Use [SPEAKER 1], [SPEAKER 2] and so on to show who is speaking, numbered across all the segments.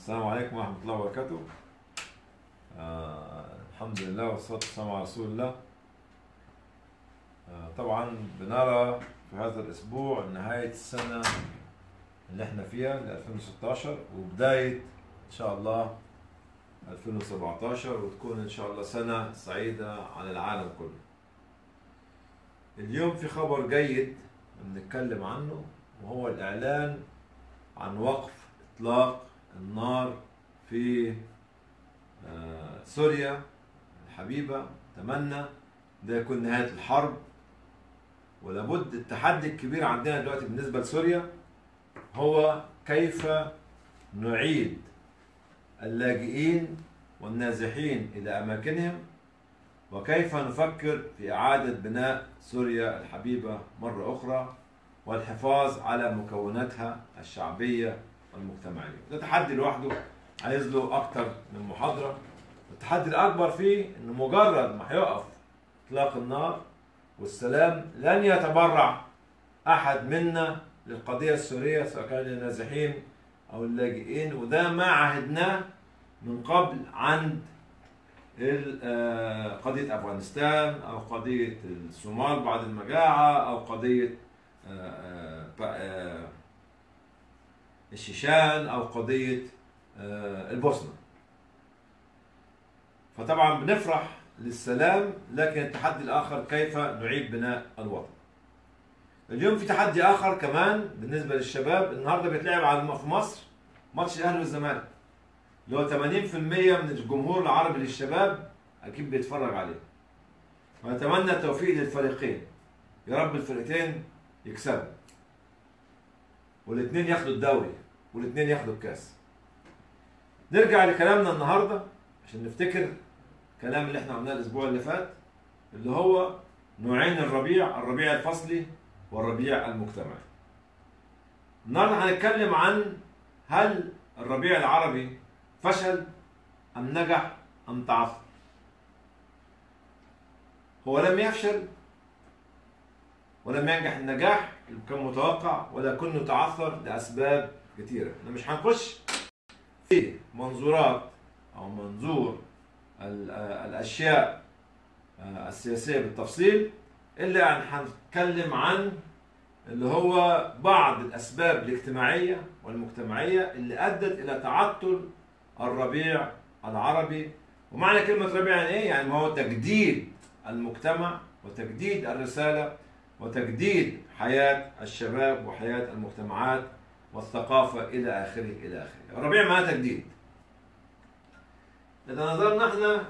[SPEAKER 1] السلام عليكم ورحمة الله وبركاته آه الحمد لله والصلاة والسلام على رسول الله آه طبعا بنرى في هذا الأسبوع نهاية السنة اللي احنا فيها ل 2016 وبداية إن شاء الله 2017 وتكون إن شاء الله سنة سعيدة على العالم كله اليوم في خبر جيد بنتكلم عنه وهو الإعلان عن وقف إطلاق النار في آه، سوريا الحبيبة أتمنى ده يكون نهاية الحرب ولابد التحدي الكبير عندنا دلوقتي بالنسبة لسوريا هو كيف نعيد اللاجئين والنازحين إلى أماكنهم وكيف نفكر في إعادة بناء سوريا الحبيبة مرة أخرى والحفاظ على مكوناتها الشعبية والمجتمعية ده تحدي لوحده عايز له أكتر من محاضرة التحدي الأكبر فيه إنه مجرد ما هيقف إطلاق النار والسلام لن يتبرع أحد منا للقضية السورية سواء كان النازحين أو اللاجئين وده ما عهدناه من قبل عند ال- آه، قضية أفغانستان أو قضية الصومال بعد المجاعة أو قضية آه، آه، ب- آه، الشيشان أو قضية آه، البوسنة فطبعا بنفرح للسلام لكن التحدي الآخر كيف نعيد بناء الوطن اليوم في تحدي آخر كمان بالنسبة للشباب النهاردة بيتلعب على في مصر ماتش الأهلي والزمالك اللي هو 80% من الجمهور العربي للشباب أكيد بيتفرج عليه ونتمنى التوفيق للفريقين يا رب الفرقتين يكسبوا والاثنين ياخدوا الدوري والاثنين ياخدوا الكاس نرجع لكلامنا النهارده عشان نفتكر الكلام اللي احنا قلناه الاسبوع اللي فات اللي هو نوعين الربيع الربيع الفصلي والربيع المجتمعي النهارده هنتكلم عن هل الربيع العربي فشل ام نجح ام تعثر هو لم يفشل ولم ينجح النجاح اللي كان متوقع ولكنه تعثر لاسباب كثيره احنا مش هنخش في منظورات او منظور ال- آه، الاشياء آه، السياسيه بالتفصيل الا ان هنتكلم عن اللي هو بعض الاسباب الاجتماعيه والمجتمعيه اللي ادت الى تعطل الربيع العربي ومعنى كلمه ربيع يعني ايه؟ يعني ما هو تجديد المجتمع وتجديد الرساله وتجديد حياه الشباب وحياه المجتمعات والثقافه الى اخره الى اخره. الربيع معناه تجديد. إذا نظرنا احنا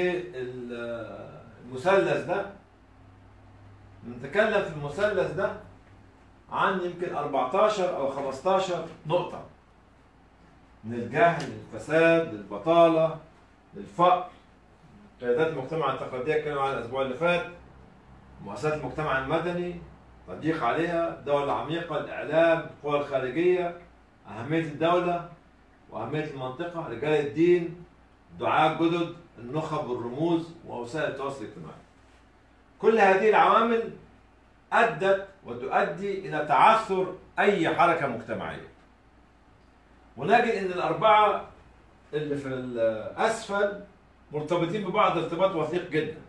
[SPEAKER 1] للمثلث ده نتكلم في المثلث ده عن يمكن 14 او 15 نقطة من الجهل للفساد للبطالة للفقر قيادات المجتمع التقليدية اتكلموا عنها الأسبوع اللي فات مؤسسات المجتمع المدني تضييق عليها الدولة العميقة الإعلام القوى الخارجية أهمية الدولة وأهمية المنطقة رجال الدين دعاة جدد النخب والرموز ووسائل التواصل الاجتماعي كل هذه العوامل أدت وتؤدي إلى تعثر أي حركة مجتمعية ونجد أن الأربعة اللي في الأسفل مرتبطين ببعض ارتباط وثيق جدا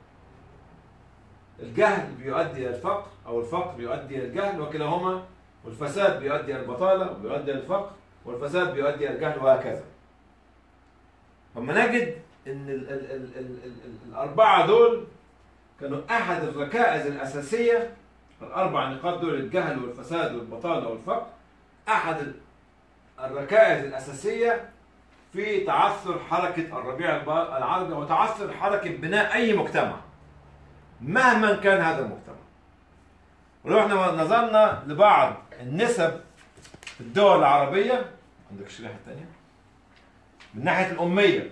[SPEAKER 1] الجهل بيؤدي إلى الفقر أو الفقر بيؤدي إلى الجهل وكلاهما والفساد بيؤدي إلى البطالة وبيؤدي إلى الفقر والفساد بيؤدي إلى الجهل وهكذا فما نجد ان ال ال ال ال ال ال الاربعه دول كانوا احد الركائز الاساسيه الاربع نقاط دول الجهل والفساد والبطاله والفقر احد ال- الركائز الاساسيه في تعثر حركه الربيع الب- العربي وتعثر حركه بناء اي مجتمع مهما كان هذا المجتمع ولو احنا نظرنا لبعض النسب في الدول العربيه عندك الشريحه الثانيه من ناحيه الاميه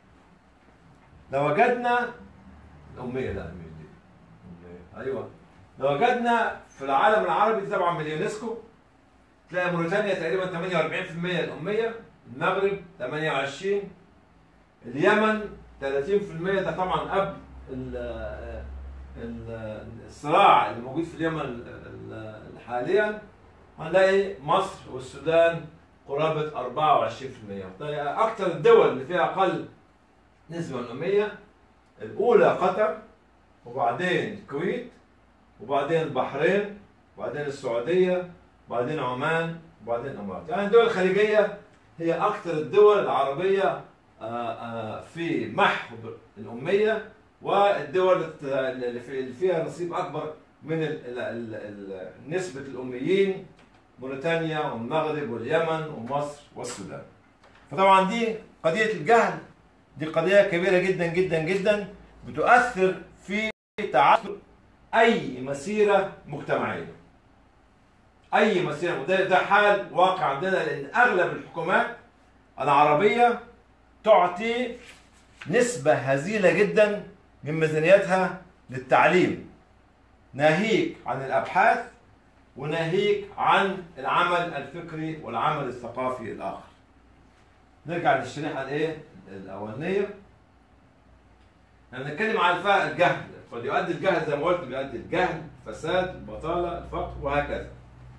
[SPEAKER 1] لو وجدنا الاميه لا مش دي أمية. ايوه لو وجدنا في العالم العربي دي طبعا من اليونسكو تلاقي موريتانيا تقريبا 48% الاميه المغرب 28 اليمن 30% ده طبعا قبل ال- ال- الصراع اللي موجود في اليمن ال- ال- حاليا هنلاقي مصر والسودان قرابة 24% أكثر الدول اللي فيها أقل نسبة من الأمية الأولى قطر وبعدين الكويت وبعدين البحرين وبعدين السعودية وبعدين عمان وبعدين الإمارات يعني الدول الخليجية هي أكثر الدول العربية آه، آه، في محو الأمية والدول اللي في- اللي فيها نصيب أكبر من ال- ال- ال- ال- نسبة الأميين موريتانيا والمغرب واليمن ومصر والسودان فطبعا دي قضية الجهل دي قضية كبيرة جدا جدا جدا بتؤثر في تعثر أي مسيرة مجتمعية أي مسيرة وده ده حال واقع عندنا لأن أغلب الحكومات العربية تعطي نسبة هزيلة جدا من ميزانيتها للتعليم ناهيك عن الأبحاث وناهيك عن العمل الفكري والعمل الثقافي الآخر نرجع للشريحة الإيه؟ الأولانية احنا بنتكلم عن الف- الجهل قد يؤدي الجهل زي ما قلت بيؤدي الجهل الفساد البطالة الفقر وهكذا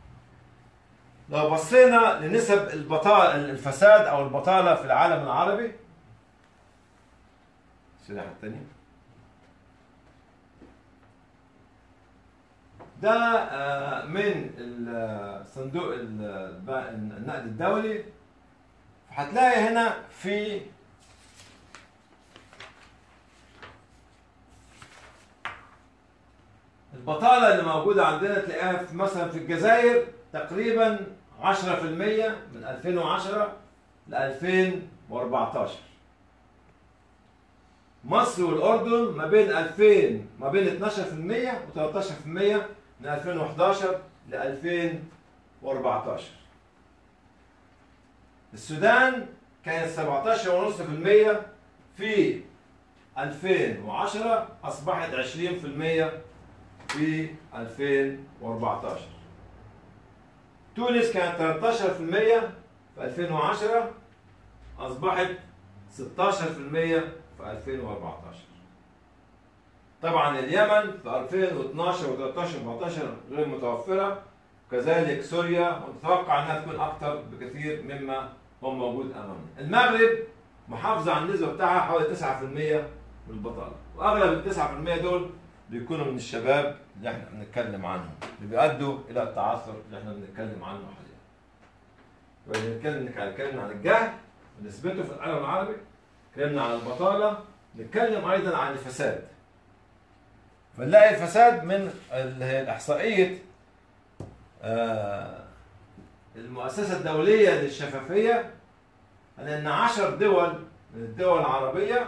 [SPEAKER 1] لو بصينا لنسب البطالة الفساد أو البطالة في العالم العربي الشريحة الثانية ده آه، من ال- صندوق ال- النقد الدولي هتلاقي هنا في البطالة اللي موجودة عندنا تلاقيها في مثلا في الجزائر تقريبا 10% من 2010 ل 2014 مصر والأردن ما بين 2000 ما بين 12% و 13% من 2011 ل 2014 السودان كانت 17.5% في 2010 أصبحت 20% في 2014 تونس كانت 13% في 2010 أصبحت 16% في 2014 طبعا اليمن في 2012 و13 و14 غير متوفرة كذلك سوريا متوقع انها تكون اكثر بكثير مما هو موجود امامنا. المغرب محافظة على النسبة بتاعها حوالي 9% من البطالة واغلب ال 9% دول بيكونوا من الشباب اللي احنا بنتكلم عنهم اللي بيؤدوا الى التعثر اللي احنا بنتكلم عنه حاليا. ونتكلم اتكلمنا عن الجهل ونسبته في العالم العربي اتكلمنا عن البطالة نتكلم ايضا عن الفساد فنلاقي الفساد من اللي هي الاحصائيه آه، المؤسسه الدوليه للشفافيه ان عشر دول من الدول العربيه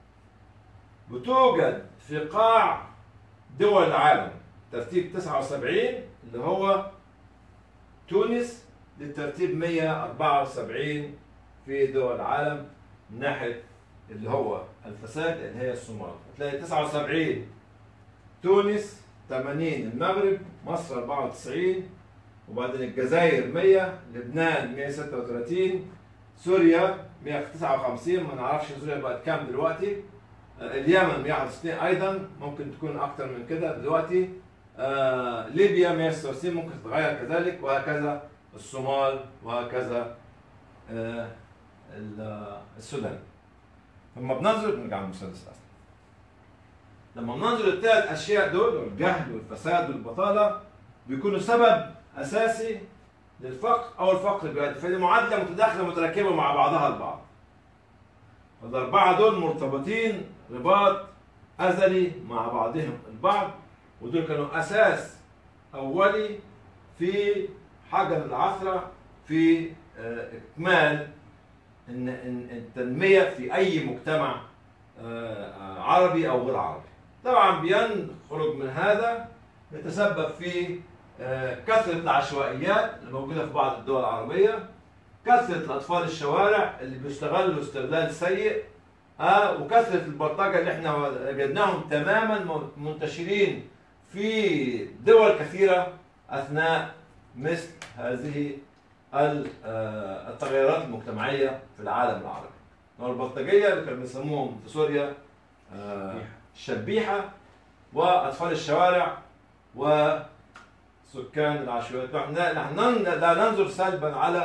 [SPEAKER 1] بتوجد في قاع دول العالم ترتيب 79 اللي هو تونس للترتيب 174 في دول العالم من ناحيه اللي هو الفساد اللي هي الصومال هتلاقي 79 تونس 80 المغرب مصر 94 وبعدين الجزائر 100 لبنان 136 سوريا 159 ما نعرفش سوريا بقت كام دلوقتي آه، اليمن 161 ايضا ممكن تكون اكثر من كده دلوقتي آه، ليبيا 166 ممكن تتغير كذلك وهكذا الصومال وهكذا آه، ال- السودان لما بننظر نرجع للمسدس اصلا لما بننظر للثلاث اشياء دول الجهل والفساد والبطاله بيكونوا سبب اساسي للفقر او الفقر بيؤدي فدي معادله متداخله متركبه مع بعضها البعض فالاربعه دول مرتبطين رباط ازلي مع بعضهم البعض ودول كانوا اساس اولي في حجر العثره في آه، اكمال ان إن التنميه في اي مجتمع آه، آه، عربي او غير عربي. طبعا بينخرج من هذا يتسبب في آه، كثره العشوائيات الموجوده في بعض الدول العربيه، كثره اطفال الشوارع اللي بيستغلوا استغلال سيء آه وكثره البلطجه اللي احنا وجدناهم تماما منتشرين في دول كثيره اثناء مثل هذه ال- آه، التغيرات المجتمعيه في العالم العربي. والبلطجيه اللي كانوا بيسموهم في سوريا آه، الشبيحه واطفال الشوارع وسكان العشوائيات نحن نحن لا ننظر سلبا على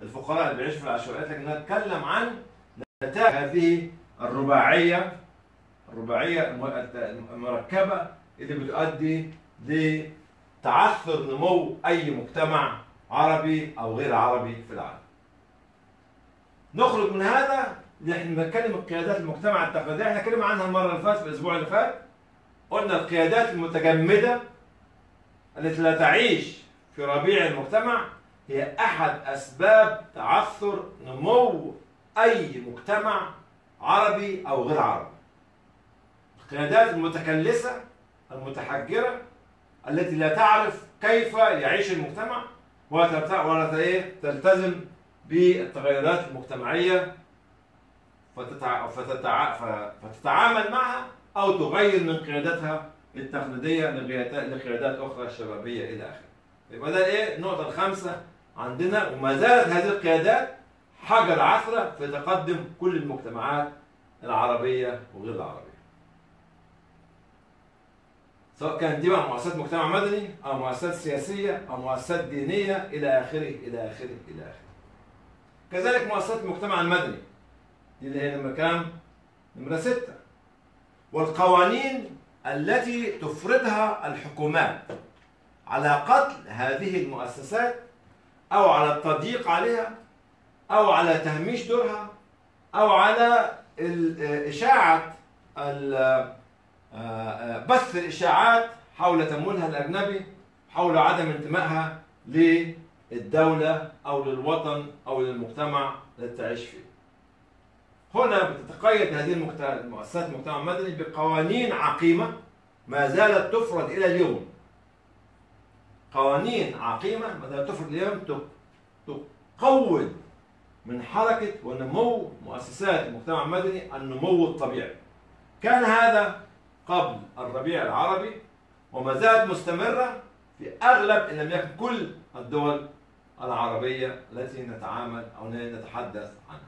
[SPEAKER 1] الفقراء اللي بيعيشوا في العشوائيات لكن نتكلم عن نتائج هذه الرباعيه الرباعيه الم- المركبه اللي بتؤدي لتعثر نمو اي مجتمع عربي او غير عربي في العالم. نخرج من هذا نحن بنتكلم القيادات المجتمع التقليديه احنا اتكلمنا عنها المره اللي فاتت في الاسبوع اللي فات قلنا القيادات المتجمده التي لا تعيش في ربيع المجتمع هي احد اسباب تعثر نمو اي مجتمع عربي او غير عربي. القيادات المتكلسه المتحجره التي لا تعرف كيف يعيش المجتمع ولا تبتع- ولا إيه؟ تلتزم بالتغيرات المجتمعيه فتتع... فتتع... ف- فتتعامل معها او تغير من قيادتها التقليديه لقيادات لقيادات اخرى شبابيه الى اخره. يبقى ده ايه النقطه الخامسه عندنا وما زالت هذه القيادات حجر عثره في تقدم كل المجتمعات العربيه وغير العربيه. سواء كان دي بقى مؤسسات مجتمع مدني او مؤسسات سياسيه او مؤسسات دينيه الى اخره الى اخره الى اخره. كذلك مؤسسات المجتمع المدني دي اللي هي نمرة كام؟ نمرة ستة والقوانين التي تفرضها الحكومات على قتل هذه المؤسسات أو على التضييق عليها أو على تهميش دورها أو على ال- إشاعة ال- بث الإشاعات حول تمويلها الأجنبي حول عدم انتمائها للدولة أو للوطن أو للمجتمع الذي تعيش فيه. هنا بتتقيد هذه المجت- المؤسسات المجتمع المدني بقوانين عقيمة ما زالت تفرض إلى اليوم. قوانين عقيمة ما زالت تفرض اليوم ت- تقوض من حركة ونمو مؤسسات المجتمع المدني النمو الطبيعي. كان هذا قبل الربيع العربي وما زالت مستمرة في أغلب إن لم يكن كل الدول العربية التي نتعامل أو نتحدث عنها.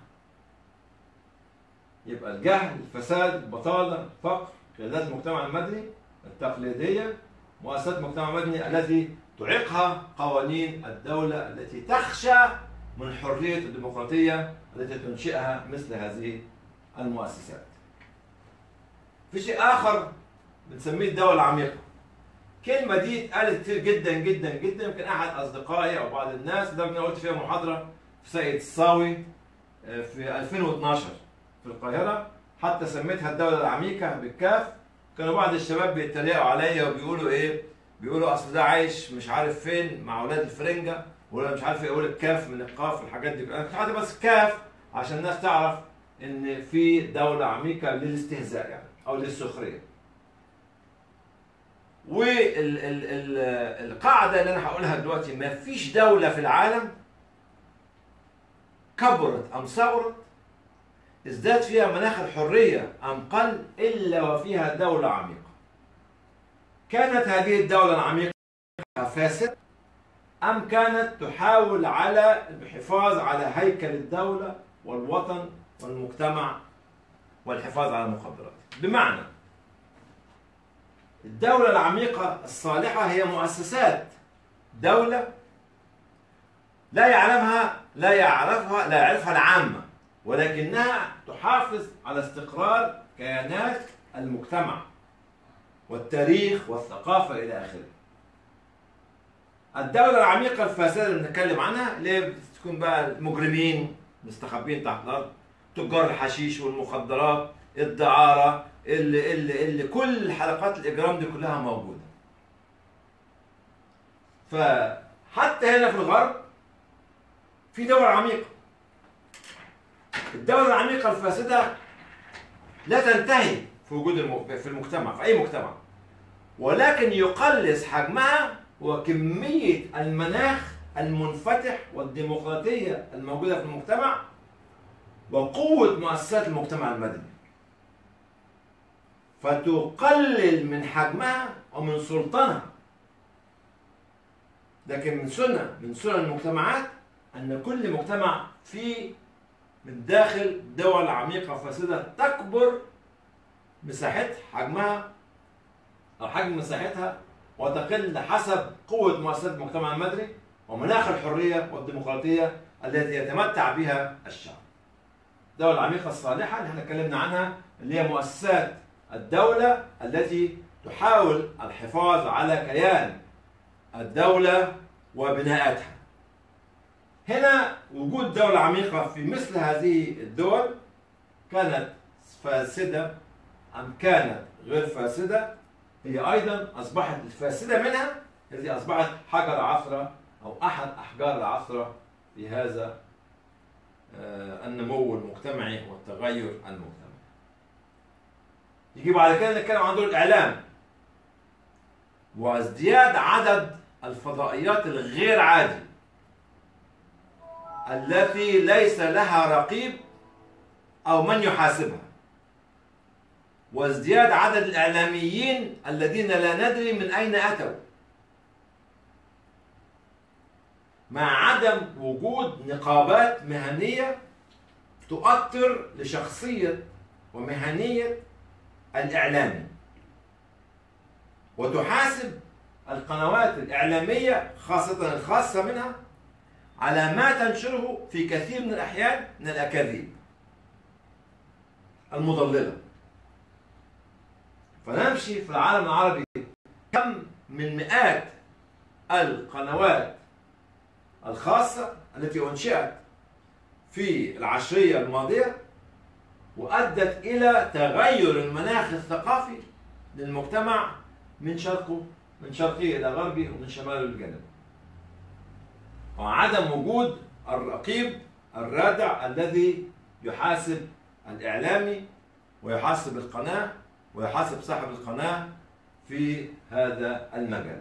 [SPEAKER 1] يبقى الجهل، الفساد، البطالة، الفقر، قيادات المجتمع المدني التقليدية، مؤسسات المجتمع المدني التي تعيقها قوانين الدولة التي تخشى من حرية الديمقراطية التي تنشئها مثل هذه المؤسسات. في شيء آخر بنسميه الدولة العميقة. الكلمة دي اتقالت كتير جدا جدا جدا يمكن أحد أصدقائي أو بعض الناس ده أنا قلت فيها محاضرة في سيد الصاوي آه، في 2012 في القاهرة حتى سميتها الدولة العميقة بالكاف كانوا بعض الشباب بيتريقوا عليا وبيقولوا إيه بيقولوا أصل ده عايش مش عارف فين مع أولاد الفرنجة ولا مش عارف يقول الكاف من القاف والحاجات دي أنا كنت حاطط بس كاف عشان الناس تعرف إن في دولة عميقة للاستهزاء يعني أو للسخرية والقاعدة اللي أنا هقولها دلوقتي ما فيش دولة في العالم كبرت أم صغرت ازداد فيها مناخ الحرية أم قل إلا وفيها دولة عميقة كانت هذه الدولة العميقة فاسدة أم كانت تحاول على الحفاظ على هيكل الدولة والوطن والمجتمع والحفاظ على المخدرات بمعنى الدولة العميقة الصالحة هي مؤسسات دولة لا يعلمها لا يعرفها لا يعرفها العامة ولكنها تحافظ على استقرار كيانات المجتمع والتاريخ والثقافة إلى آخره. الدولة العميقة الفاسدة اللي بنتكلم عنها اللي هي بتكون بقى المجرمين مستخبين تحت الأرض تجار الحشيش والمخدرات الدعارة اللي, اللي, اللي كل حلقات الإجرام دي كلها موجودة. فحتى هنا في الغرب في دول عميقة الدولة العميقة الفاسدة لا تنتهي في وجود الم... في المجتمع في أي مجتمع ولكن يقلص حجمها وكمية المناخ المنفتح والديمقراطية الموجودة في المجتمع وقوة مؤسسات المجتمع المدني فتقلل من حجمها ومن سلطانها لكن من سنة من سنن المجتمعات أن كل مجتمع فيه من داخل دول عميقة فاسدة تكبر مساحتها حجمها أو حجم مساحتها وتقل حسب قوة مؤسسات المجتمع المدني ومناخ الحرية والديمقراطية التي يتمتع بها الشعب الدولة العميقة الصالحة اللي احنا اتكلمنا عنها اللي هي مؤسسات الدولة التي تحاول الحفاظ على كيان الدولة وبناءاتها هنا وجود دولة عميقة في مثل هذه الدول كانت فاسدة أم كانت غير فاسدة هي أيضا أصبحت الفاسدة منها التي أصبحت حجر عثرة أو أحد أحجار العثرة في هذا آه، النمو المجتمعي والتغير المجتمعي يجي بعد كده نتكلم عن دور الإعلام وازدياد عدد الفضائيات الغير عادي التي ليس لها رقيب أو من يحاسبها وازدياد عدد الإعلاميين الذين لا ندري من أين أتوا مع عدم وجود نقابات مهنية تؤثر لشخصية ومهنية الإعلامي وتحاسب القنوات الإعلامية خاصة الخاصة منها على ما تنشره في كثير من الأحيان من الأكاذيب المضللة فنمشي في العالم العربي كم من مئات القنوات الخاصة التي أنشئت في العشرية الماضية وأدت إلى تغير المناخ الثقافي للمجتمع من شرقه من شرقه إلى غربه ومن شماله لجنوبه وعدم وجود الرقيب الرادع الذي يحاسب الإعلامي ويحاسب القناة ويحاسب صاحب القناة في هذا المجال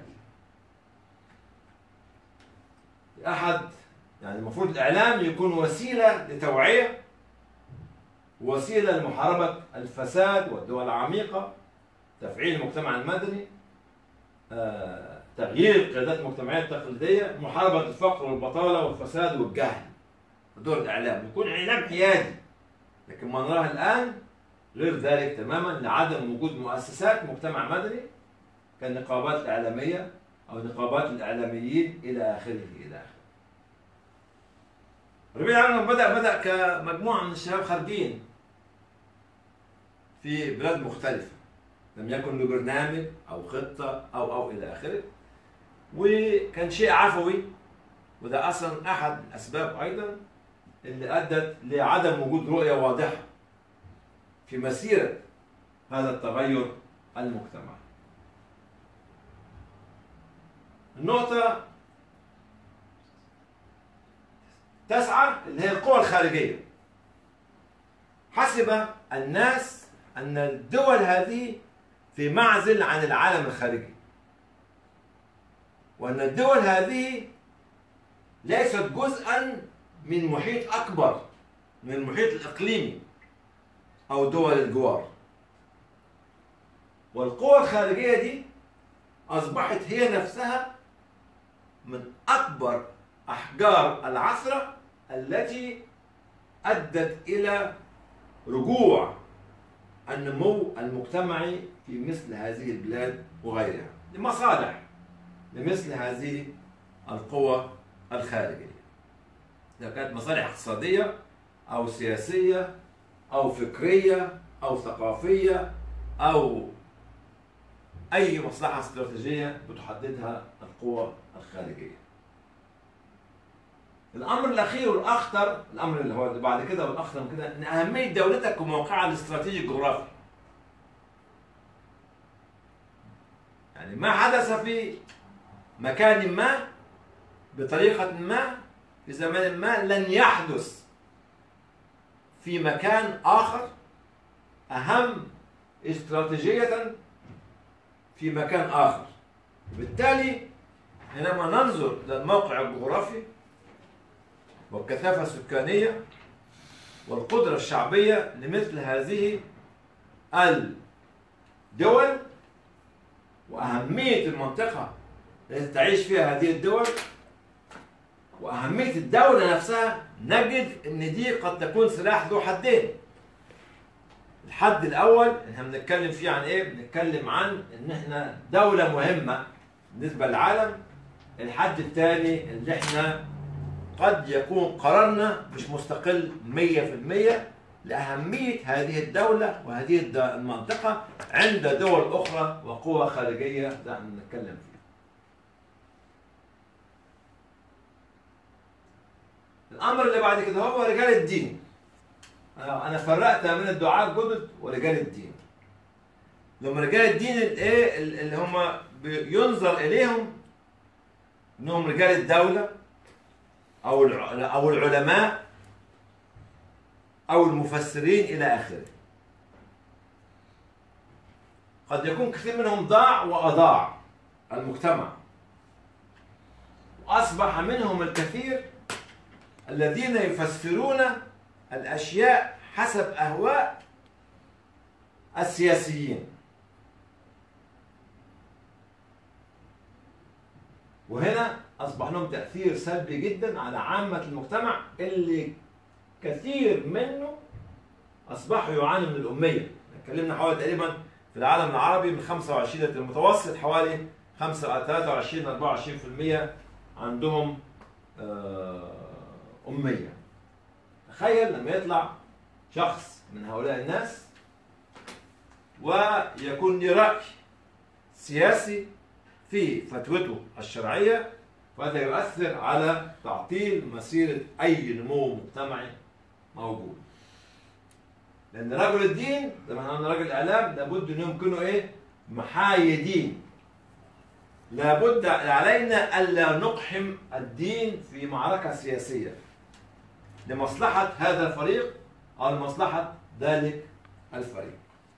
[SPEAKER 1] أحد يعني المفروض الإعلام يكون وسيلة لتوعية وسيلة لمحاربة الفساد والدول العميقة تفعيل المجتمع المدني آه، تغيير القيادات المجتمعية التقليدية محاربة الفقر والبطالة والفساد والجهل دور الإعلام يكون إعلام حيادي لكن ما نراه الآن غير ذلك تماما لعدم وجود مؤسسات مجتمع مدني كالنقابات الإعلامية أو نقابات الإعلاميين إلى آخره إلى آخره ربيع العالم بدأ بدأ كمجموعة من الشباب خارجين في بلاد مختلفة لم يكن له برنامج أو خطة أو أو إلى آخره وكان شيء عفوي وده أصلا أحد الأسباب أيضا اللي أدت لعدم وجود رؤية واضحة في مسيرة هذا التغير المجتمعي النقطة تسعة اللي هي القوى الخارجية حسب الناس أن الدول هذه في معزل عن العالم الخارجي وأن الدول هذه ليست جزءا من محيط أكبر من المحيط الإقليمي أو دول الجوار والقوى الخارجية دي أصبحت هي نفسها من أكبر أحجار العثرة التي أدت إلى رجوع النمو المجتمعي في مثل هذه البلاد وغيرها لمصالح لمثل هذه القوى الخارجية إذا كانت مصالح اقتصادية أو سياسية أو فكرية أو ثقافية أو أي مصلحة استراتيجية بتحددها القوى الخارجية الأمر الأخير والأخطر الأمر اللي هو اللي بعد كده والأخطر من كده إن أهمية دولتك وموقعها الاستراتيجي الجغرافي يعني ما حدث في مكان ما بطريقة ما في زمان ما لن يحدث في مكان آخر أهم استراتيجية في مكان آخر بالتالي حينما ننظر للموقع الجغرافي والكثافة السكانية والقدرة الشعبية لمثل هذه الدول وأهمية المنطقة التي تعيش فيها هذه الدول وأهمية الدولة نفسها نجد إن دي قد تكون سلاح ذو حدين. الحد الأول إحنا بنتكلم فيه عن إيه؟ بنتكلم عن إن إحنا دولة مهمة بالنسبة للعالم. الحد الثاني اللي إحنا قد يكون قرارنا مش مستقل 100% لأهمية هذه الدولة وهذه الد- المنطقة عند دول أخرى وقوى خارجية زي ما بنتكلم فيها. الأمر اللي بعد كده هو رجال الدين. أنا أنا فرقت بين الدعاة الجدد ورجال الدين. لما رجال الدين الايه اللي هم ينظر اليهم انهم رجال الدوله او الع- او العلماء او المفسرين الى اخره. قد يكون كثير منهم ضاع واضاع المجتمع. واصبح منهم الكثير الذين يفسرون الاشياء حسب اهواء السياسيين. وهنا اصبح لهم تاثير سلبي جدا على عامه المجتمع اللي كثير منه اصبحوا يعانوا من الاميه اتكلمنا حوالي تقريبا في العالم العربي من 25 المتوسط حوالي 5 23 24% عندهم آه، اميه تخيل لما يطلع شخص من هؤلاء الناس ويكون له راي سياسي في فتوته الشرعية وهذا يؤثر على تعطيل مسيرة أي نمو مجتمعي موجود. لأن رجل الدين زي ما احنا قلنا رجل الإعلام لابد أن يكونوا إيه؟ محايدين. لابد علينا ألا نقحم الدين في معركة سياسية لمصلحة هذا الفريق أو لمصلحة ذلك الفريق.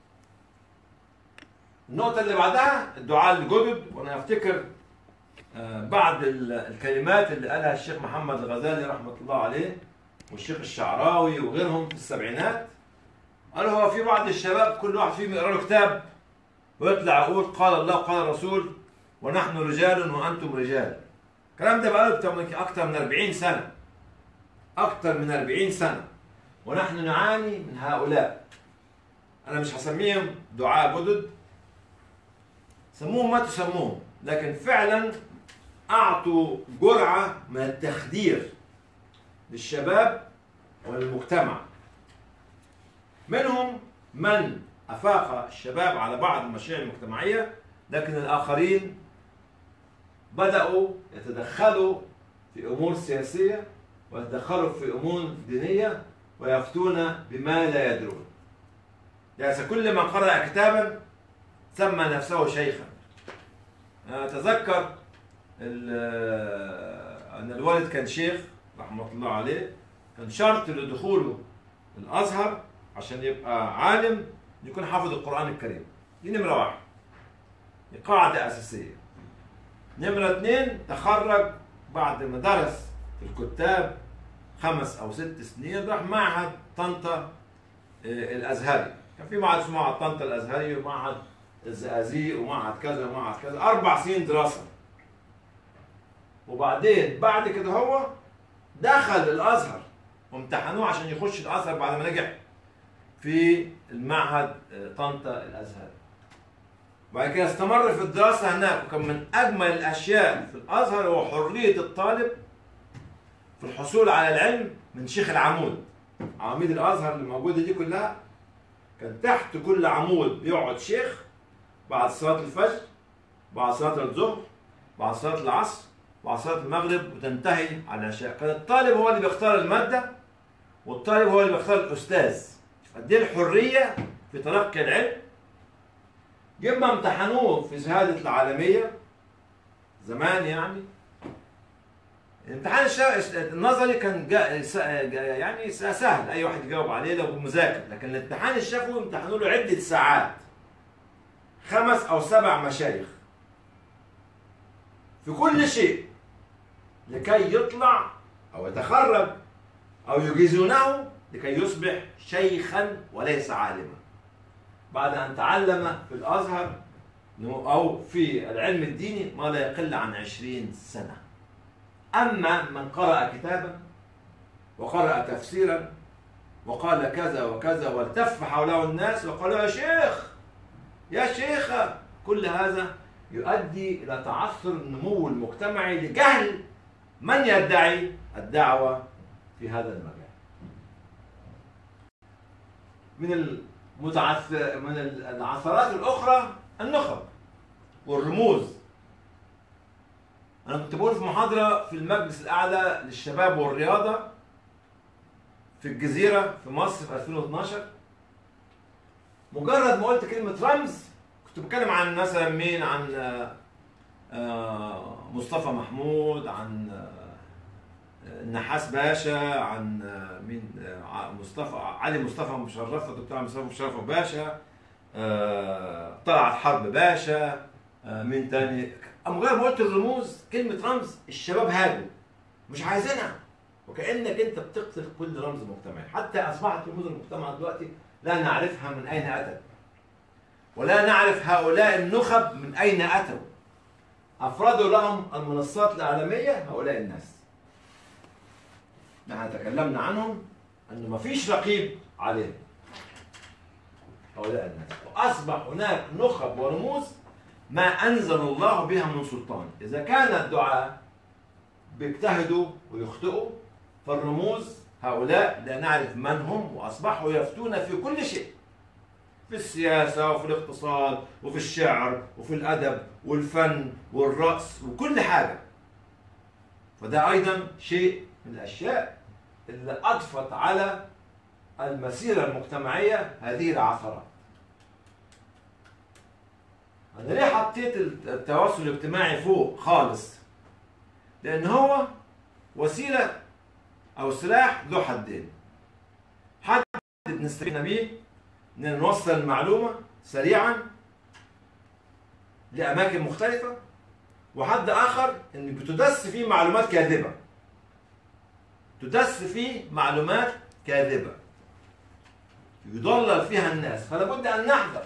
[SPEAKER 1] النقطة اللي بعدها الدعاء الجدد وأنا أفتكر آه، بعض ال- الكلمات اللي قالها الشيخ محمد الغزالي رحمة الله عليه والشيخ الشعراوي وغيرهم في السبعينات قالوا هو في بعض الشباب كل واحد فيهم يقرا له كتاب ويطلع يقول قال الله وقال الرسول ونحن رجال وأنتم رجال الكلام ده بقاله بتاع من- أكتر من 40 سنة أكتر من 40 سنة ونحن نعاني من هؤلاء أنا مش هسميهم دعاء جدد سموهم ما تسموهم لكن فعلا اعطوا جرعه من التخدير للشباب وللمجتمع منهم من افاق الشباب على بعض المشاريع المجتمعيه لكن الاخرين بداوا يتدخلوا في امور سياسيه ويتدخلوا في امور دينيه ويفتون بما لا يدرون يعني كل من قرأ كتابا سمى نفسه شيخا أنا أتذكر ال- أن الوالد كان شيخ رحمة الله عليه كان شرط لدخوله الأزهر عشان يبقى عالم يكون حافظ القرآن الكريم دي نمرة واحد دي قاعدة أساسية نمرة اثنين تخرج بعد ما درس في الكتاب خمس أو ست سنين راح معهد طنطا آه، الأزهري كان في معهد اسمه معهد طنطا الأزهري ومعهد الزقازيق ومعهد كذا ومعهد كذا أربع سنين دراسة وبعدين بعد كده هو دخل الأزهر وامتحنوه عشان يخش الأزهر بعد ما نجح في المعهد آه، طنطا الأزهري وبعد كده استمر في الدراسة هناك وكان من أجمل الأشياء في الأزهر هو حرية الطالب في الحصول على العلم من شيخ العمود عواميد الأزهر اللي موجودة دي كلها كان تحت كل عمود بيقعد شيخ بعد صلاة الفجر بعد صلاة الظهر بعد صلاة العصر بعد صلاة المغرب وتنتهي على العشاء كان الطالب هو اللي بيختار المادة والطالب هو اللي بيختار الأستاذ شوف قد إيه الحرية في تلقي العلم جيب امتحنوه في شهادة العالمية زمان يعني الامتحان الشا- النظري كان جا س- جا- يعني س- سهل اي واحد يجاوب عليه لو مذاكر لكن الامتحان الشفوي امتحنوا له عده ساعات خمس او سبع مشايخ في كل شيء لكي يطلع او يتخرج او يجيزونه لكي يصبح شيخا وليس عالما بعد ان تعلم في الازهر او في العلم الديني ما لا يقل عن عشرين سنه أما من قرأ كتابا وقرأ تفسيرا وقال كذا وكذا والتف حوله الناس وقالوا يا شيخ يا شيخة كل هذا يؤدي إلى تعثر النمو المجتمعي لجهل من يدعي الدعوة في هذا المجال من المتعث من العثرات الأخرى النخب والرموز أنا كنت بقول في محاضرة في المجلس الأعلى للشباب والرياضة في الجزيرة في مصر في 2012 مجرد ما قلت كلمة رمز كنت بتكلم عن مثلا مين عن آه، آه، مصطفى محمود عن آه، النحاس باشا عن آه، مين آه، ع- مصطفى علي مصطفى مشرفة دكتور علي مصطفى مشرفة باشا آه، طلعت حرب باشا آه، مين تاني مجرد ما قلت الرموز كلمة رمز الشباب هاجوا مش عايزينها وكأنك انت بتقتل كل رمز مجتمعي حتى اصبحت رموز المجتمع دلوقتي لا نعرفها من اين اتت ولا نعرف هؤلاء النخب من اين اتوا افردوا لهم المنصات الاعلاميه هؤلاء الناس نحن تكلمنا عنهم انه ما فيش رقيب عليهم هؤلاء الناس واصبح هناك نخب ورموز ما انزل الله بها من سلطان اذا كان الدعاء بيجتهدوا ويخطئوا فالرموز هؤلاء لا نعرف من هم واصبحوا يفتون في كل شيء في السياسة وفي الاقتصاد وفي الشعر وفي الأدب والفن والرقص وكل حاجة فده أيضا شيء من الأشياء اللي أضفت على المسيرة المجتمعية هذه العثرات أنا ليه حطيت التواصل الاجتماعي فوق خالص؟ لأن هو وسيلة أو سلاح ذو حدين حد نستفيد بيه ان نوصل المعلومه سريعا لاماكن مختلفه وحد اخر ان بتدس فيه معلومات كاذبه تدس فيه معلومات كاذبه يضلل فيها الناس فلا بد ان نحذر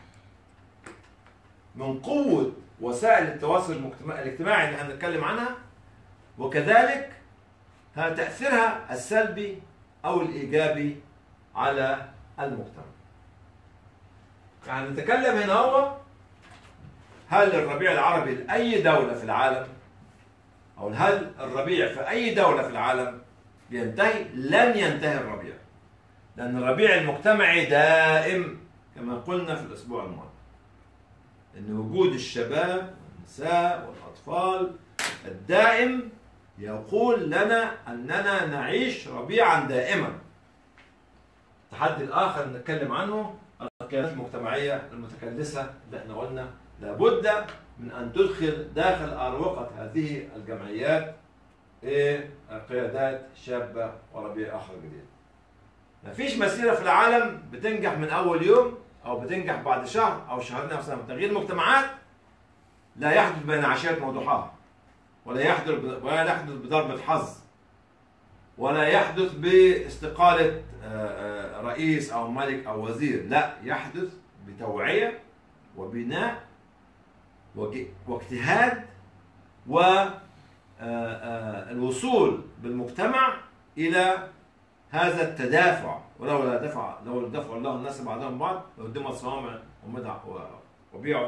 [SPEAKER 1] من قوه وسائل التواصل المجتمع- الاجتماعي اللي هنتكلم عنها وكذلك ها تاثيرها السلبي او الايجابي على المجتمع يعني نتكلم هنا هو هل الربيع العربي لأي دولة في العالم أو هل الربيع في أي دولة في العالم ينتهي لن ينتهي الربيع لأن الربيع المجتمعي دائم كما قلنا في الأسبوع الماضي أن وجود الشباب والنساء والأطفال الدائم يقول لنا أننا نعيش ربيعا دائما التحدي الآخر نتكلم عنه القيادات المجتمعية المتكلسة اللي احنا قلنا لابد من أن تدخل داخل أروقة هذه الجمعيات إيه قيادات شابة وربيع آخر جديد. مفيش مسيرة في العالم بتنجح من أول يوم أو بتنجح بعد شهر أو شهرين أو سنة. تغيير المجتمعات لا يحدث بين عشية وضحاها ولا يحدث ولا يحدث بضربة حظ ولا يحدث باستقالة آه، آه، رئيس أو ملك أو وزير لا يحدث بتوعية وبناء وج- واجتهاد والوصول بالمجتمع إلى هذا التدافع ولولا دفع لو دفع الله الناس بعضهم بعض لهدمت صوامع ومدع وبيع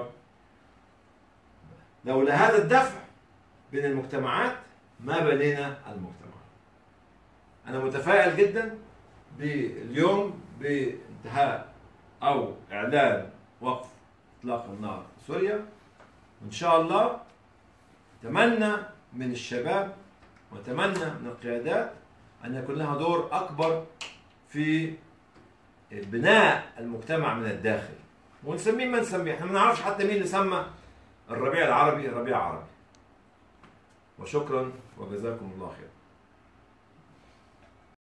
[SPEAKER 1] لولا هذا الدفع بين المجتمعات ما بنينا المجتمع أنا متفائل جدا باليوم بانتهاء أو إعلان وقف إطلاق النار في سوريا وإن شاء الله أتمنى من الشباب وأتمنى من القيادات أن يكون لها دور أكبر في بناء المجتمع من الداخل ونسميه ما نسميه احنا ما نعرفش حتى مين اللي سمى الربيع العربي الربيع العربي وشكرا وجزاكم الله خير